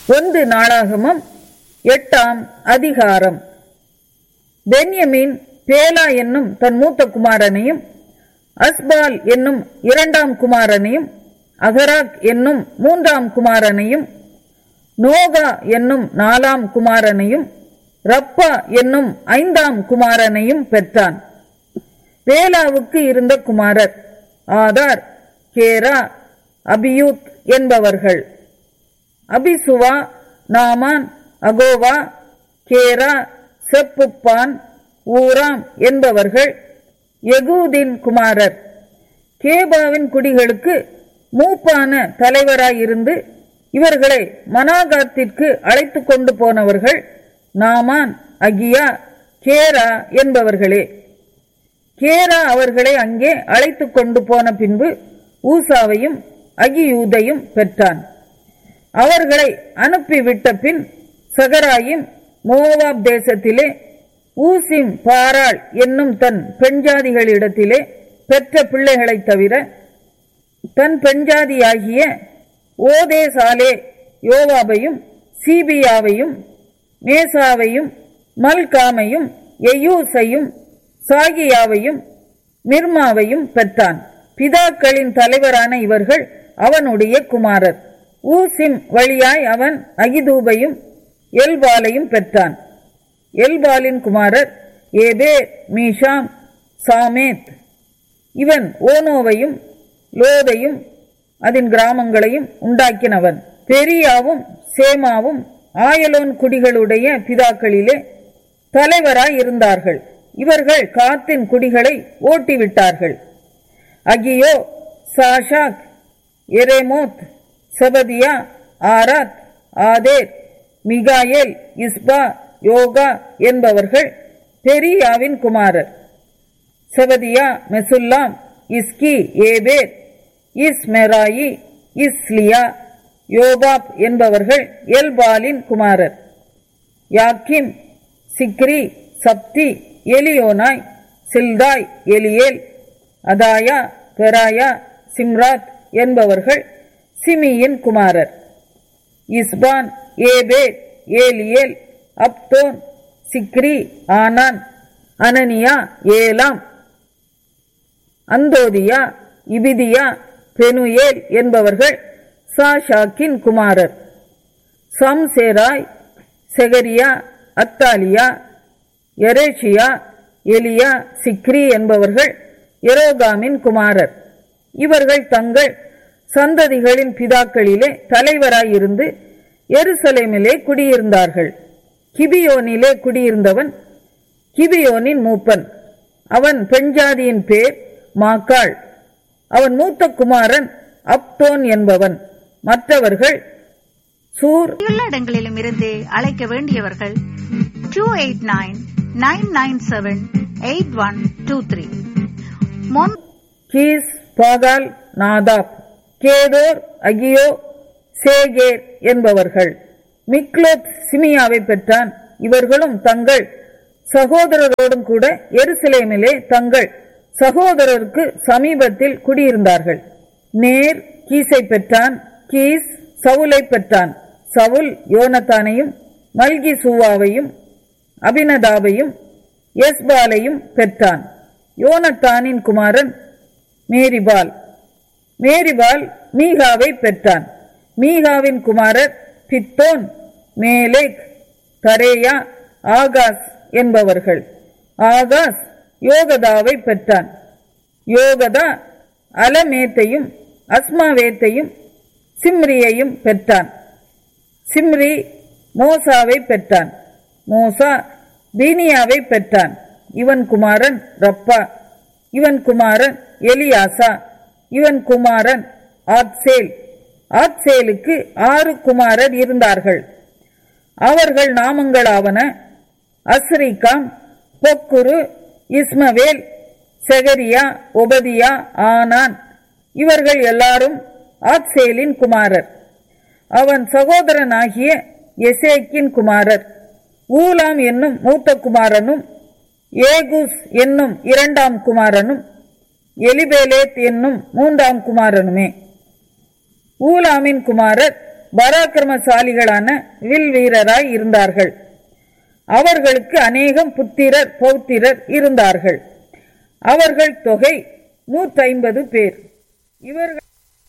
ஒன்று நாளாகமம் எட்டாம் அதிகாரம் பென்யமீன் பேலா என்னும் தன் மூத்த குமாரனையும் அஸ்பால் என்னும் இரண்டாம் குமாரனையும் அகராக் என்னும் மூன்றாம் குமாரனையும் நோகா என்னும் நாலாம் குமாரனையும் ரப்பா என்னும் ஐந்தாம் குமாரனையும் பெற்றான் பேலாவுக்கு இருந்த குமாரர் ஆதார் கேரா அபியூத் என்பவர்கள் அபிசுவா நாமான் அகோவா கேரா செப்புப்பான் ஊராம் என்பவர்கள் எகூதின் குமாரர் கேபாவின் குடிகளுக்கு மூப்பான தலைவராயிருந்து இவர்களை மனாகாத்திற்கு அழைத்து கொண்டு போனவர்கள் நாமான் அகியா கேரா என்பவர்களே கேரா அவர்களை அங்கே அழைத்து கொண்டு போன பின்பு ஊசாவையும் அகியூதையும் பெற்றான் அவர்களை அனுப்பிவிட்ட பின் சகராயும் மோவாப் தேசத்திலே ஊசிம் பாராள் என்னும் தன் பெண்ஜாதிகளிடத்திலே பெற்ற பிள்ளைகளைத் தவிர தன் பெண்ஜாதியாகிய ஓதேசாலே யோவாபையும் சீபியாவையும் மேசாவையும் மல்காமையும் எயூசையும் சாகியாவையும் மிர்மாவையும் பெற்றான் பிதாக்களின் தலைவரான இவர்கள் அவனுடைய குமாரர் ஊசிம் வழியாய் அவன் அகிதூபையும் எல்பாலையும் பெற்றான் எல்பாலின் குமாரர் ஏபே மீஷாம் சாமேத் இவன் ஓனோவையும் லோதையும் அதன் கிராமங்களையும் உண்டாக்கினவன் பெரியாவும் சேமாவும் ஆயலோன் குடிகளுடைய பிதாக்களிலே தலைவராய் இருந்தார்கள் இவர்கள் காத்தின் குடிகளை ஓட்டிவிட்டார்கள் அகியோ சாஷாக் எரேமோத் செபதியா ஆராத் ஆதேர் மிகாயேல் இஸ்பா யோகா என்பவர்கள் பெரியாவின் குமாரர் செபதியா மெசுல்லாம் இஸ்கி ஏபேர் இஸ்மெராயி இஸ்லியா யோபாப் என்பவர்கள் எல்பாலின் குமாரர் யாக்கிம் சிக்ரி சப்தி எலியோனாய் சில்தாய் எலியேல் அதாயா பெராயா சிம்ராத் என்பவர்கள் சிமியின் குமாரர் இஸ்பான் ஏபே ஏலியேல் அப்தோன் சிக்ரி ஆனான் அனனியா ஏலாம் அந்தோதியா இபிதியா பெனுயேல் என்பவர்கள் சாஷாக்கின் குமாரர் சம்சேராய் செகரியா அத்தாலியா எரேஷியா எலியா சிக்ரி என்பவர்கள் எரோகாமின் குமாரர் இவர்கள் தங்கள் சந்ததிகளின் பிதாக்களிலே தலைவராயிருந்து எருசலேமிலே குடியிருந்தார்கள் கிபியோனிலே குடியிருந்தவன் கிபியோனின் மூப்பன் அவன் பெண்ஜாதியின் பேர் மாக்காள் அவன் மூத்த குமாரன் அப்தோன் என்பவன் மற்றவர்கள் சூர் உள்ள இடங்களிலும் இருந்து அழைக்க வேண்டியவர்கள் two eight nine nine nine seven eight one two three மொன் கீஸ் பாகால் நாதாப் கேதோர் அகியோ சேகேர் என்பவர்கள் மிக்லோத் சிமியாவை பெற்றான் இவர்களும் தங்கள் சகோதரரோடும் கூட எருசலேமிலே தங்கள் சகோதரருக்கு சமீபத்தில் குடியிருந்தார்கள் நேர் கீசை பெற்றான் கீஸ் சவுலை பெற்றான் சவுல் யோனத்தானையும் மல்கி சூவாவையும் அபினதாபையும் எஸ்பாலையும் பெற்றான் யோனத்தானின் குமாரன் மேரிபால் மேரிபால் மீகாவை பெற்றான் மீகாவின் குமாரர் பித்தோன் மேலேக் தரேயா ஆகாஸ் என்பவர்கள் ஆகாஸ் யோகதாவை பெற்றான் யோகதா அலமேத்தையும் அஸ்மாவேத்தையும் சிம்ரியையும் பெற்றான் சிம்ரி மோசாவை பெற்றான் மோசா பீனியாவை பெற்றான் இவன் குமாரன் ரப்பா இவன் குமாரன் எலியாசா இவன் குமாரன் ஆத்சேல் ஆத்சேலுக்கு ஆறு குமாரர் இருந்தார்கள் அவர்கள் நாமங்களாவன அஸ்ரிகாம் பொக்குரு இஸ்மவேல் செகரியா ஒபதியா ஆனான் இவர்கள் எல்லாரும் ஆத்சேலின் குமாரர் அவன் சகோதரனாகிய எசேக்கின் குமாரர் ஊலாம் என்னும் மூத்த குமாரனும் ஏகுஸ் என்னும் இரண்டாம் குமாரனும் எலிபேலேத் என்னும் மூன்றாம் குமாரனுமே ஊலாமின் குமாரர் பராக்கிரமசாலிகளான வில் வீரராய் இருந்தார்கள் அவர்களுக்கு அநேகம் புத்திரர் பௌத்திரர் இருந்தார்கள் அவர்கள் தொகை நூற்றைம்பது பேர் இவர்கள்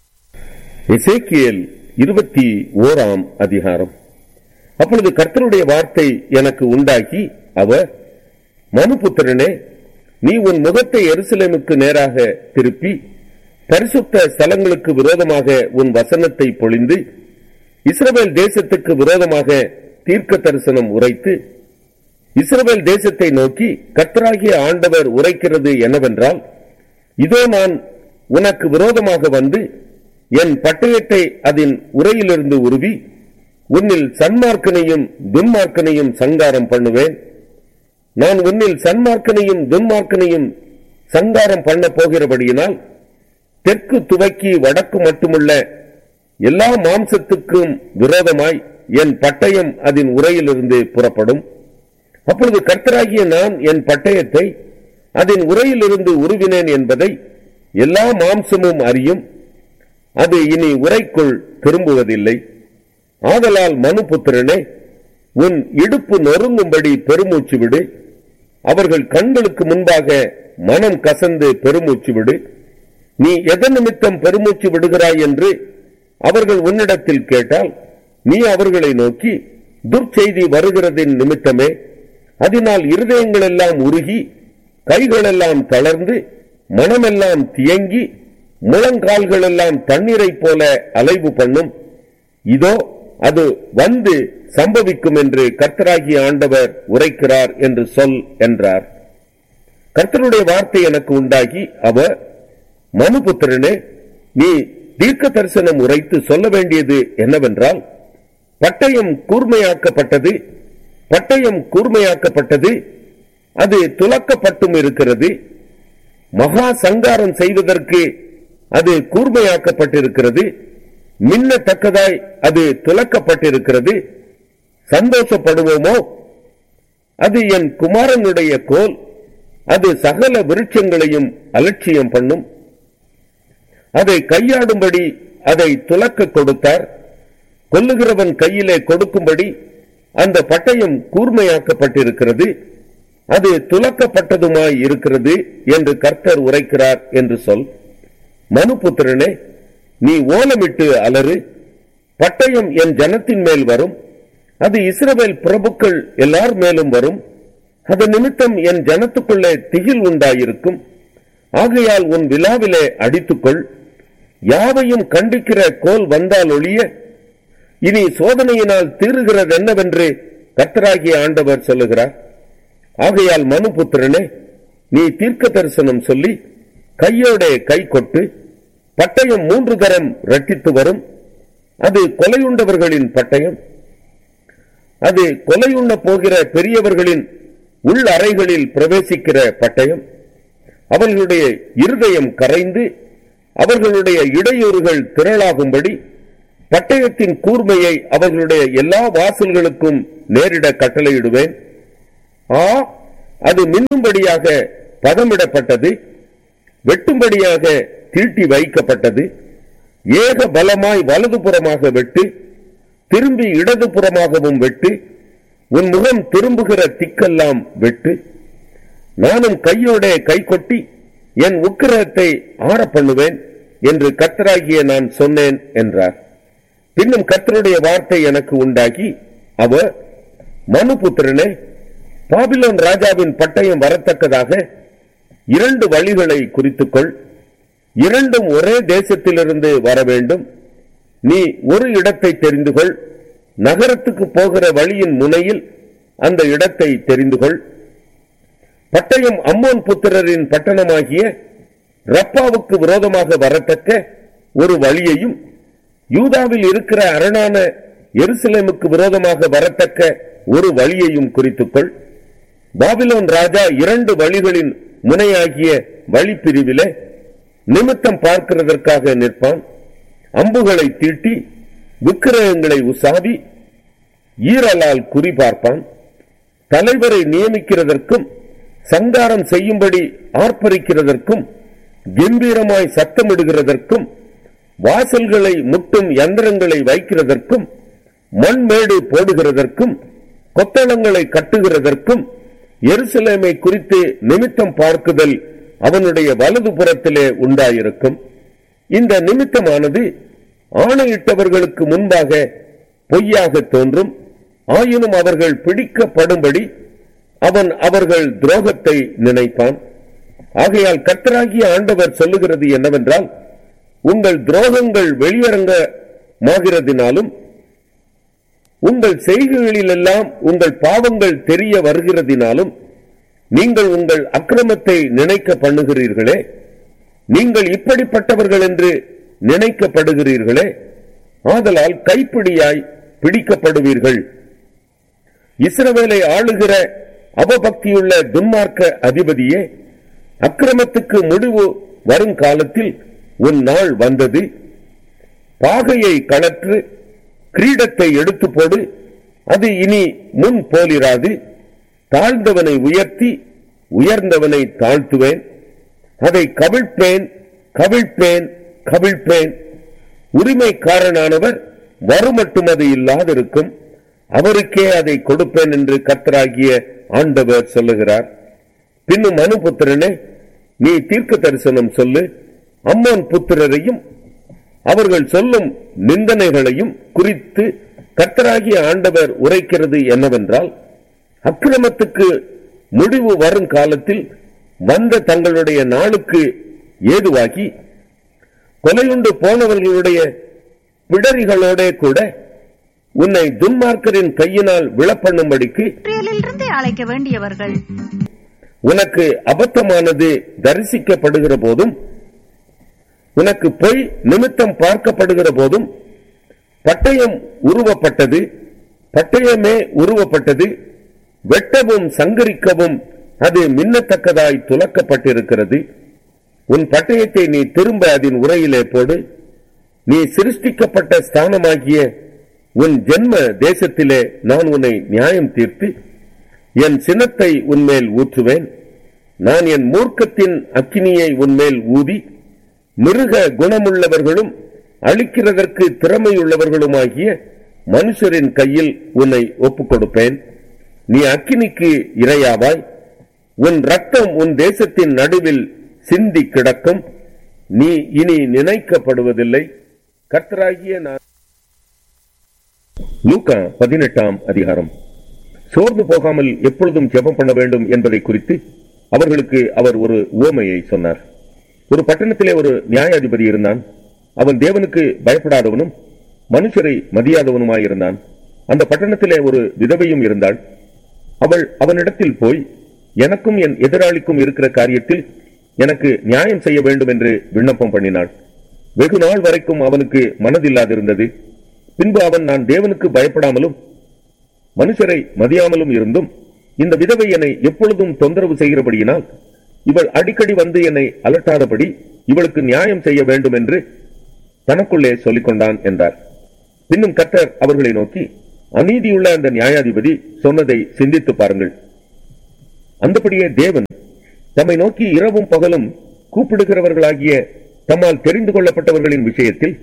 எசேக்கியேல் இருபத்தி ஓராம் அதிகாரம் அப்பொழுது கர்த்தருடைய வார்த்தை எனக்கு உண்டாகி அவர் மனுபுத்திரனே நீ உன் முகத்தை எருசலேமுக்கு நேராக திருப்பி பரிசுத்த ஸ்தலங்களுக்கு விரோதமாக உன் வசனத்தை பொழிந்து இஸ்ரவேல் தேசத்துக்கு விரோதமாக தீர்க்க தரிசனம் உரைத்து இஸ்ரவேல் தேசத்தை நோக்கி கர்த்தராகிய ஆண்டவர் உரைக்கிறது என்னவென்றால் இதோ நான் உனக்கு விரோதமாக வந்து என் பட்டயத்தை அதன் உரையிலிருந்து உருவி உன்னில் சன்மார்க்கனையும் துன்மார்க்கனையும் சங்காரம் பண்ணுவேன் நான் உன்னில் சன்மார்க்கனையும் துன்மார்க்கனையும் சங்காரம் பண்ண போகிறபடியினால் தெற்கு துவக்கி வடக்கு மட்டுமுள்ள எல்லா மாம்சத்துக்கும் விரோதமாய் என் பட்டயம் அதன் உரையிலிருந்து புறப்படும் அப்பொழுது கர்த்தராகிய நான் என் பட்டயத்தை அதன் உரையிலிருந்து உருவினேன் என்பதை எல்லா மாம்சமும் அறியும் அது இனி உரைக்குள் திரும்புவதில்லை ஆதலால் மனுபுத்திரனே உன் இடுப்பு நொறுங்கும்படி பெருமூச்சு விடு அவர்கள் கண்களுக்கு முன்பாக மனம் கசந்து பெருமூச்சு விடு நீ எதன் நிமித்தம் பெருமூச்சு விடுகிறாய் என்று அவர்கள் உன்னிடத்தில் கேட்டால் நீ அவர்களை நோக்கி துர்ச்செய்தி வருகிறதின் நிமித்தமே அதனால் இருதயங்கள் எல்லாம் உருகி கைகளெல்லாம் தளர்ந்து மனமெல்லாம் தியங்கி முழங்கால்கள் எல்லாம் தண்ணீரைப் போல அலைவு பண்ணும் இதோ அது வந்து சம்பவிக்கும் என்று கர்த்தராகிய ஆண்டவர் உரைக்கிறார் என்று சொல் என்றார் கர்த்தருடைய வார்த்தை எனக்கு உண்டாகி அவர் மனுபுத்திரனே நீ தீர்க்க தரிசனம் உரைத்து சொல்ல வேண்டியது என்னவென்றால் பட்டயம் கூர்மையாக்கப்பட்டது பட்டயம் கூர்மையாக்கப்பட்டது அது துலக்கப்பட்டும் இருக்கிறது மகா சங்காரம் செய்வதற்கு அது கூர்மையாக்கப்பட்டிருக்கிறது மின்னத்தக்கதாய் அது துலக்கப்பட்டிருக்கிறது சந்தோஷப்படுவோமோ அது என் குமாரனுடைய கோல் அது சகல விருட்சங்களையும் அலட்சியம் பண்ணும் அதை கையாடும்படி அதை துலக்க கொடுத்தார் கொல்லுகிறவன் கையிலே கொடுக்கும்படி அந்த பட்டயம் கூர்மையாக்கப்பட்டிருக்கிறது அது துலக்கப்பட்டதுமாய் இருக்கிறது என்று கர்த்தர் உரைக்கிறார் என்று சொல் மனுபுத்திரனே நீ ஓலமிட்டு அலறு பட்டயம் என் ஜனத்தின் மேல் வரும் அது இஸ்ரவேல் பிரபுக்கள் எல்லார் மேலும் வரும் அது நிமித்தம் என் ஜனத்துக்குள்ளே திகில் உண்டாயிருக்கும் ஆகையால் உன் விழாவிலே அடித்துக்கொள் யாவையும் கண்டிக்கிற கோல் வந்தால் ஒழிய இனி சோதனையினால் தீருகிறது என்னவென்று கர்த்தராகிய ஆண்டவர் சொல்லுகிறார் ஆகையால் மனுபுத்திரனே நீ தீர்க்க தரிசனம் சொல்லி கையோட கை கொட்டு பட்டயம் மூன்று தரம் ரட்டித்து வரும் அது கொலையுண்டவர்களின் பட்டயம் அது கொலையுண்ண போகிற பெரியவர்களின் உள் அறைகளில் பிரவேசிக்கிற பட்டயம் அவர்களுடைய இருதயம் கரைந்து அவர்களுடைய இடையூறுகள் திரளாகும்படி பட்டயத்தின் கூர்மையை அவர்களுடைய எல்லா வாசல்களுக்கும் நேரிட கட்டளையிடுவேன் ஆ அது மின்னும்படியாக பதமிடப்பட்டது வெட்டும்படியாக தீட்டி வைக்கப்பட்டது ஏக பலமாய் வலதுபுறமாக வெட்டு திரும்பி இடதுபுறமாகவும் வெட்டு உன் முகம் திரும்புகிற திக்கெல்லாம் வெட்டு நானும் கையோட கை கொட்டி என் உக்கிரத்தை ஆற பண்ணுவேன் என்று கர்த்தராகிய நான் சொன்னேன் என்றார் பின்னும் கர்த்தருடைய வார்த்தை எனக்கு உண்டாகி அவர் மனுபுத்திரனே பாபிலோன் ராஜாவின் பட்டயம் வரத்தக்கதாக இரண்டு வழிகளை குறித்துக்கொள் இரண்டும் ஒரே தேசத்திலிருந்து வர வேண்டும் நீ ஒரு இடத்தை தெரிந்து கொள் நகரத்துக்கு போகிற வழியின் முனையில் அந்த இடத்தை தெரிந்து கொள் பட்டயம் அம்மோன் புத்திரரின் பட்டணமாகிய ரப்பாவுக்கு விரோதமாக வரத்தக்க ஒரு வழியையும் யூதாவில் இருக்கிற அரணான எருசலேமுக்கு விரோதமாக வரத்தக்க ஒரு வழியையும் குறித்துக்கொள் பாபிலோன் ராஜா இரண்டு வழிகளின் முனையாகிய வழிப்பிரிவிலே நிமித்தம் பார்க்கிறதற்காக நிற்பான் அம்புகளை தீட்டி விக்கிரகங்களை உசாவி ஈரலால் குறிபார்ப்பான் தலைவரை நியமிக்கிறதற்கும் சங்காரம் செய்யும்படி ஆர்ப்பரிக்கிறதற்கும் கம்பீரமாய் சத்தமிடுகிறதற்கும் வாசல்களை முட்டும் யந்திரங்களை வைக்கிறதற்கும் மண்மேடு போடுகிறதற்கும் கொத்தளங்களை கட்டுகிறதற்கும் எருசலேமை குறித்து நிமித்தம் பார்க்குதல் அவனுடைய வலது புறத்திலே உண்டாயிருக்கும் இந்த நிமித்தமானது ஆணையிட்டவர்களுக்கு முன்பாக பொய்யாக தோன்றும் ஆயினும் அவர்கள் பிடிக்கப்படும்படி அவன் அவர்கள் துரோகத்தை நினைப்பான் ஆகையால் கர்த்தராகிய ஆண்டவர் சொல்லுகிறது என்னவென்றால் உங்கள் துரோகங்கள் வெளியரங்கமாகிறதினாலும் உங்கள் செய்கைகளிலெல்லாம் உங்கள் பாவங்கள் தெரிய வருகிறதினாலும் நீங்கள் உங்கள் அக்கிரமத்தை நினைக்க பண்ணுகிறீர்களே நீங்கள் இப்படிப்பட்டவர்கள் என்று நினைக்கப்படுகிறீர்களே ஆதலால் கைப்பிடியாய் பிடிக்கப்படுவீர்கள் இஸ்ரவேலை ஆளுகிற அவபக்தியுள்ள துன்மார்க்க அதிபதியே அக்கிரமத்துக்கு முடிவு வரும் காலத்தில் உன் நாள் வந்தது பாகையை கழற்று கிரீடத்தை எடுத்து போடு அது இனி முன் போலிராது தாழ்ந்தவனை உயர்த்தி உயர்ந்தவனை தாழ்த்துவேன் அதை கவிழ்ப்பேன் கவிழ்ப்பேன் கவிழ்ப்பேன் உரிமைக்காரனானவர் வருமட்டும் அது இல்லாதிருக்கும் அவருக்கே அதை கொடுப்பேன் என்று கர்த்தராகிய ஆண்டவர் சொல்லுகிறார் பின்னும் மனுபுத்திரனே நீ தீர்க்க தரிசனம் சொல்லு அம்மோன் புத்திரரையும் அவர்கள் சொல்லும் நிந்தனைகளையும் குறித்து கர்த்தராகிய ஆண்டவர் உரைக்கிறது என்னவென்றால் அக்கிரமத்துக்கு முடிவு வரும் காலத்தில் வந்த தங்களுடைய நாளுக்கு ஏதுவாகி கொலையுண்டு போனவர்களுடைய பிடரிகளோட கூட உன்னை துன்மார்க்கரின் கையினால் விழப்பண்ணும்படிக்கு இஸ்ரேலிலிருந்து அழைக்க வேண்டியவர்கள் உனக்கு அபத்தமானது தரிசிக்கப்படுகிற போதும் உனக்கு பொய் நிமித்தம் பார்க்கப்படுகிற போதும் பட்டயம் உருவப்பட்டது பட்டயமே உருவப்பட்டது வெட்டவும் சங்கரிக்கவும் அது மின்னத்தக்கதாய் துலக்கப்பட்டிருக்கிறது உன் பட்டயத்தை நீ திரும்ப அதன் உரையிலே போடு நீ சிருஷ்டிக்கப்பட்ட ஸ்தானமாகிய உன் ஜென்ம தேசத்திலே நான் உன்னை நியாயம் தீர்த்து என் சினத்தை உன்மேல் ஊற்றுவேன் நான் என் மூர்க்கத்தின் அக்கினியை உன்மேல் ஊதி மிருக குணமுள்ளவர்களும் அழிக்கிறதற்கு திறமையுள்ளவர்களுமாகிய மனுஷரின் கையில் உன்னை ஒப்புக் கொடுப்பேன் நீ அக்கினிக்கு இரையாவாய் உன் ரத்தம் உன் தேசத்தின் நடுவில் சிந்தி கிடக்கும் நீ இனி நினைக்கப்படுவதில்லை கர்த்தராகிய நான் லூக்கா பதினெட்டாம் அதிகாரம் சோர்ந்து போகாமல் எப்பொழுதும் ஜெபம் பண்ண வேண்டும் என்பதை குறித்து அவர்களுக்கு அவர் ஒரு உவமையை சொன்னார் ஒரு பட்டணத்திலே ஒரு நியாயாதிபதி இருந்தான் அவன் தேவனுக்கு பயப்படாதவனும் மனுஷரை மதியாதவனுமாயிருந்தான் அந்த பட்டணத்திலே ஒரு விதவையும் இருந்தாள் அவள் அவனிடத்தில் போய் எனக்கும் என் எதிராளிக்கும் இருக்கிற காரியத்தில் எனக்கு நியாயம் செய்ய வேண்டும் என்று விண்ணப்பம் பண்ணினாள் வெகு நாள் வரைக்கும் அவனுக்கு மனதில்லாதிருந்தது பின்பு அவன் நான் தேவனுக்கு பயப்படாமலும் மனுஷரை மதியாமலும் இருந்தும் இந்த விதவை என்னை எப்பொழுதும் தொந்தரவு செய்கிறபடியினால் இவள் அடிக்கடி வந்து என்னை அலட்டாதபடி இவளுக்கு நியாயம் செய்ய வேண்டும் என்று தனக்குள்ளே சொல்லிக் கொண்டான் என்றார் பின்னும் கர்த்தர் அவர்களை நோக்கி அநீதியுள்ள அந்த நியாயாதிபதி சொன்னதை சிந்தித்து பாருங்கள் அந்தபடியே தேவன் தம்மை நோக்கி இரவும் பகலும் கூப்பிடுகிறவர்களாகிய தம்மால் தெரிந்து கொள்ளப்பட்டவர்களின் விஷயத்தில்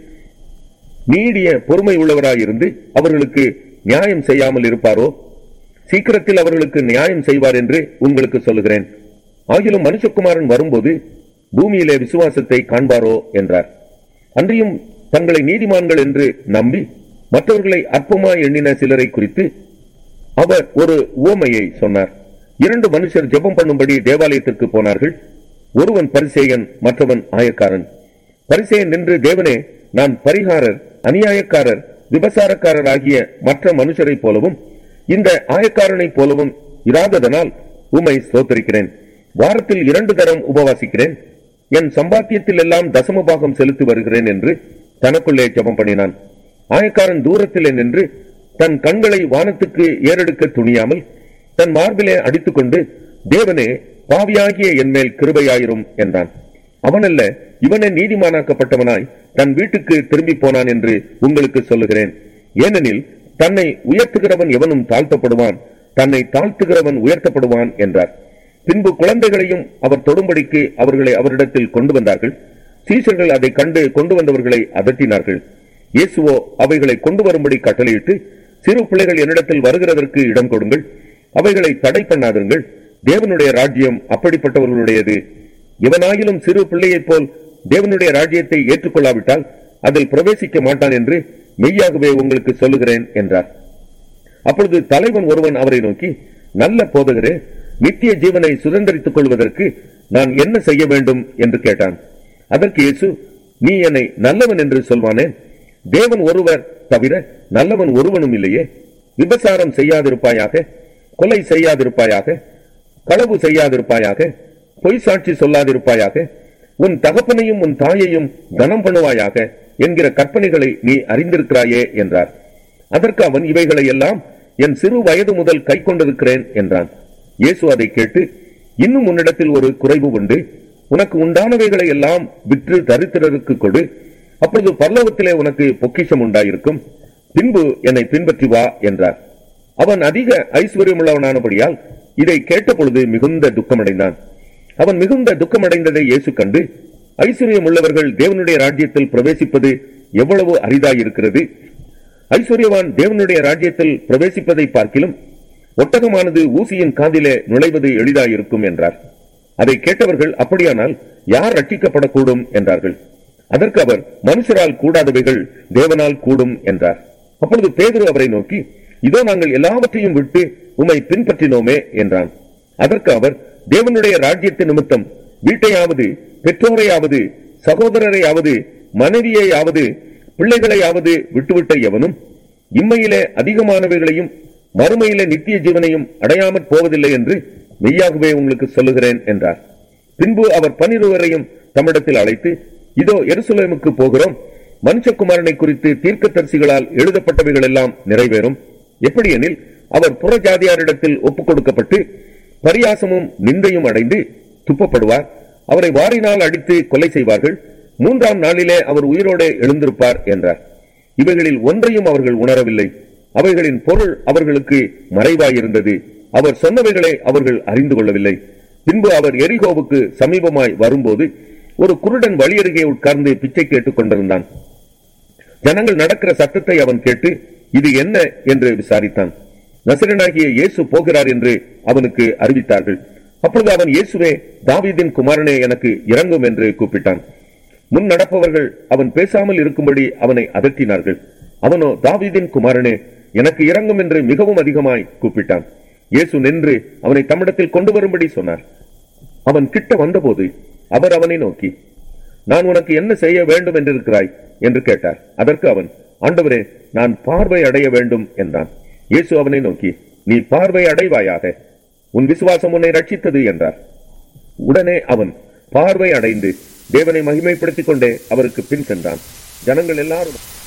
நீடிய பொறுமை உள்ளவராயிருந்து அவர்களுக்கு நியாயம் செய்யாமல் இருப்பாரோ சீக்கிரத்தில் அவர்களுக்கு நியாயம் செய்வார் என்று உங்களுக்கு சொல்லுகிறேன் ஆகிலும் மனுஷகுமாரன் வரும்போது பூமியிலே விசுவாசத்தை காண்பாரோ என்றார் அன்றியும் தங்களை நீதிமான்கள் என்று நம்பி மற்றவர்களை அற்பமாய் எண்ணின சிலரை குறித்து அவர் ஒரு உவமையை சொன்னார் இரண்டு மனுஷர் ஜெபம் பண்ணும்படி தேவாலயத்திற்கு போனார்கள் ஒருவன் பரிசேயன் மற்றவன் ஆயக்காரன் பரிசேயன் நின்று தேவனே நான் பரிகாரர் அநியாயக்காரர் விபசாரக்காரர் ஆகிய மற்ற மனுஷரைப் போலவும் இந்த ஆயக்காரனைப் போலவும் இராததனால் உம்மை ஸ்தோத்தரிக்கிறேன் வாரத்தில் இரண்டு தரம் உபவாசிக்கிறேன் என் சம்பாத்தியத்தில் எல்லாம் தசம பாகம் செலுத்தி வருகிறேன் என்று தனக்குள்ளே ஜெபம் பண்ணினான் ஆயக்காரன் தூரத்திலே நின்று தன் கண்களை வானத்துக்கு ஏறெடுக்க துணியாமல் தன் மார்பிலே அடித்துக்கொண்டு தேவனே பாவியாகிய என்மேல் கிருபையாயிரும் என்றான் அவனல்ல இவனே நீதிமானாக்கப்பட்டவனாய் தன் வீட்டுக்கு திரும்பி போனான் என்று உங்களுக்கு சொல்லுகிறேன் ஏனெனில் தன்னை உயர்த்துகிறவன் எவனும் தாழ்த்தப்படுவான் தன்னை தாழ்த்துகிறவன் உயர்த்தப்படுவான் என்றார் பின்பு குழந்தைகளையும் அவர் தொடும்படிக்கு அவர்களை அவரிடத்தில் கொண்டு வந்தார்கள் சீஷர்கள் அதை கண்டு கொண்டு வந்தவர்களை அதட்டினார்கள் இயேசுவோ அவைகளை கொண்டு வரும்படி கட்டளையிட்டு சிறு பிள்ளைகள் என்னிடத்தில் வருகிறதற்கு இடம் கொடுங்கள் அவைகளை தடை பண்ணாதுங்கள் தேவனுடைய ராஜ்யம் அப்படிப்பட்டவர்களுடையது எவனாயிலும் சிறு பிள்ளையைப் போல் தேவனுடைய ராஜ்யத்தை ஏற்றுக்கொள்ளாவிட்டால் அதில் பிரவேசிக்க மாட்டான் என்று மெய்யாகவே உங்களுக்கு சொல்லுகிறேன் என்றார் அப்பொழுது தலைவன் ஒருவன் அவரை நோக்கி நல்ல போதகரே நித்திய ஜீவனை சுதந்திரித்துக் கொள்வதற்கு நான் என்ன செய்ய வேண்டும் என்று கேட்டான் அதற்கு இயேசு நீ என்னை நல்லவன் என்று சொல்வானேன் தேவன் ஒருவர் தவிர நல்லவன் ஒருவனும் இல்லையே விபசாரம் செய்யாதிருப்பாயாக கொலை செய்யாதிருப்பாயாக களவு செய்யாதிருப்பாயாக பொய் சாட்சி சொல்லாதிருப்பாயாக உன் தகப்பனையும் உன் தாயையும் கனம் பண்ணுவாயாக என்கிற கற்பனைகளை நீ அறிந்திருக்கிறாயே என்றார் அதற்கு அவன் இவைகளை எல்லாம் என் சிறு வயது முதல் கை கொண்டிருக்கிறேன் என்றான் இயேசு அதை கேட்டு இன்னும் உன்னிடத்தில் ஒரு குறைவு உண்டு உனக்கு உண்டானவைகளை எல்லாம் விற்று தரித்திரருக்கு கொடு அப்பொழுது பரலோகத்திலே உனக்கு பொக்கிஷம் உண்டாயிருக்கும் பின்பு என்னை பின்பற்றி வா என்றார் அவன் அதிக ஐஸ்வர்யமுள்ளவனானபடியால் இதை கேட்டபொழுது மிகுந்த துக்கமடைந்தான் அவன் மிகுந்த துக்கமடைந்ததை இயேசு கண்டு ஐஸ்வர்யம் உள்ளவர்கள் தேவனுடைய ராஜ்யத்தில் பிரவேசிப்பது எவ்வளவு அரிதாயிருக்கிறது ஐஸ்வர்யவான் தேவனுடைய ராஜ்யத்தில் பிரவேசிப்பதை பார்க்கிலும் ஒட்டகமானது ஊசியின் காதிலே நுழைவது எளிதாயிருக்கும் என்றார் அதை கேட்டவர்கள் அப்படியானால் யார் ரட்சிக்கப்படக்கூடும் என்றார்கள் அதற்கு அவர் மனுஷரால் கூடாதவைகள் தேவனால் கூடும் என்றார் அப்பொழுது பேதுரு அவரை நோக்கி இதோ நாங்கள் எல்லாவற்றையும் விட்டு உம்மை பின்பற்றினோமே என்றான் அதற்கு அவர் தேவனுடைய ராஜ்யத்தின் நிமித்தம் வீட்டையாவது பெற்றோரையாவது சகோதரரையாவது மனைவியையாவது பிள்ளைகளையாவது விட்டுவிட்ட எவனும் இம்மையிலே அதிகமானவைகளையும் மறுமையிலே நித்திய ஜீவனையும் அடையாமற் போவதில்லை என்று மெய்யாகவே உங்களுக்கு சொல்லுகிறேன் என்றார் பின்பு அவர் பன்னிருவரையும் தம்மிடத்தில் அழைத்து இதோ எருசலேமுக்கு போகிறோம் மனுஷகுமாரனை குறித்து தீர்க்கதரிசிகளால் எழுதப்பட்டவைகள் எல்லாம் நிறைவேறும் எப்படியெனில் அவர் புறஜாதியாரிடத்தில் ஒப்புக் கொடுக்கப்பட்டு பரியாசமும் நிந்தையும் அடைந்து துப்பப்படுவார் அவரை வாரினால் அடித்து கொலை செய்வார்கள் மூன்றாம் நாளிலே அவர் உயிரோடு எழுந்திருப்பார் என்றார் இவைகளில் ஒன்றையும் அவர்கள் உணரவில்லை அவைகளின் பொருள் அவர்களுக்கு மறைவாயிருந்தது அவர் சொன்னவைகளை அவர்கள் அறிந்து கொள்ளவில்லை பின்பு அவர் எரிகோவுக்கு சமீபமாய் வரும்போது ஒரு குருடன் வழியருகே உட்கார்ந்து பிச்சை கேட்டுக் கொண்டிருந்தான் ஜனங்கள் நடக்கிற சத்தத்தை அவன் கேட்டு இது என்ன என்று விசாரித்தான் நசரனாகிய இயேசு போகிறார் என்று அவனுக்கு அறிவித்தார்கள் அப்பொழுது அவன் இயேசுவே தாவீதின் குமாரனே எனக்கு இறங்கும் என்று கூப்பிட்டான் முன் நடப்பவர்கள் அவன் பேசாமல் இருக்கும்படி அவனை அதட்டினார்கள் அவனோ தாவீதின் குமாரனே எனக்கு இறங்கும் என்று மிகவும் அதிகமாய் கூப்பிட்டான் இயேசு நின்று அவனை தம்மிடத்தில் கொண்டு வரும்படி சொன்னார் அவன் கிட்ட வந்தபோது அவர் அவனை நோக்கி நான் உனக்கு என்ன செய்ய வேண்டும் என்றிருக்கிறாய் என்று கேட்டார் அதற்கு அவன் ஆண்டவரே நான் பார்வை அடைய வேண்டும் என்றான் இயேசு அவனை நோக்கி நீ பார்வை அடைவாயாக உன் விசுவாசம் உன்னை ரட்சித்தது என்றார் உடனே அவன் பார்வை அடைந்து தேவனை மகிமைப்படுத்திக் கொண்டே அவருக்கு பின் சென்றான் ஜனங்கள் எல்லாரும்